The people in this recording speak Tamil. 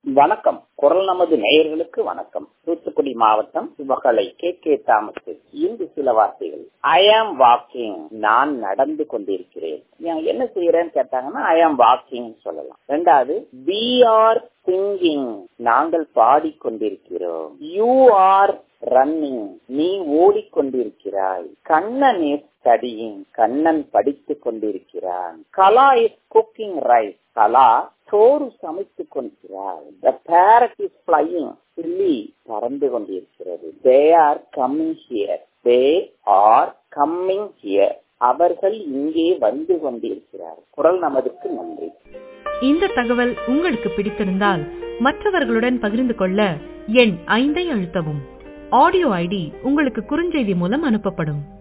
வணக்கம் குரல் நமது நேயர்களுக்கு வணக்கம் தூத்துக்குடி மாவட்டம் சிவகலை கே கே தாமஸ் இன்று சில வார்த்தைகள் ஐ ஆம் வாக்கிங் நான் நடந்து கொண்டிருக்கிறேன் நான் என்ன செய்யறேன்னு கேட்டாங்கன்னா ஐ ஆம் வாக்கிங் சொல்லலாம் ரெண்டாவது வி ஆர் சிங்கிங் நாங்கள் பாடிக்கொண்டிருக்கிறோம் யூ ஆர் ரன்னிங் நீ ஓடிக்கொண்டிருக்கிறாய் கண்ணன் இஸ் ஸ்டடியிங் கண்ணன் படித்துக் கொண்டிருக்கிறான் Kala is cooking rice Kala சோறு சமைத்துக் கொண்டிருக்கிறார் த பேரட் இஸ் பிளையிங் கிளி பறந்து கொண்டிருக்கிறது they are coming here they are coming here அவர்கள் இங்கே வந்து கொண்டிருக்கிறார் குரல் நமதுக்கு நன்றி இந்த தகவல் உங்களுக்கு பிடித்திருந்தால் மற்றவர்களுடன் பகிர்ந்து கொள்ள எண் ஐந்தை அழுத்தவும் ஆடியோ ஐடி உங்களுக்கு குறுஞ்செய்தி மூலம் அனுப்பப்படும்